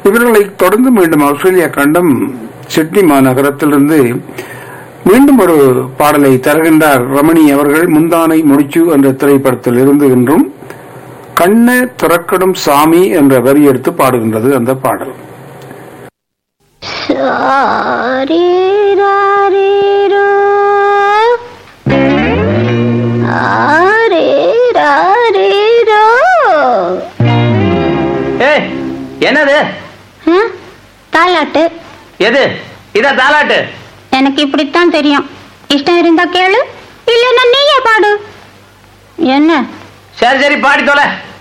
இவர்களை தொடர்ந்து மீண்டும் ஆஸ்திரேலியா கண்டம் சிட்னி மாநகரத்திலிருந்து மீண்டும் ஒரு பாடலை தருகின்றார் ரமணி அவர்கள் முந்தானை முடிச்சு என்ற திரைப்படத்தில் இருந்து இன்றும் கண்ண துறக்கடும் சாமி என்ற வரி எடுத்து பாடுகின்றது அந்த பாடல் சாரீராரீரோ. ஆரீராரீரோ. ஏய் என்னது ஆ? தாலாட்டு எது இத தாலாட்டு எனக்கு இப்படித்தான் தெரியும் இஷ்டம் இருந்தா கேளு இல்லைன்னா நீயே பாடு என்ன சரி சரி பாடி தொலை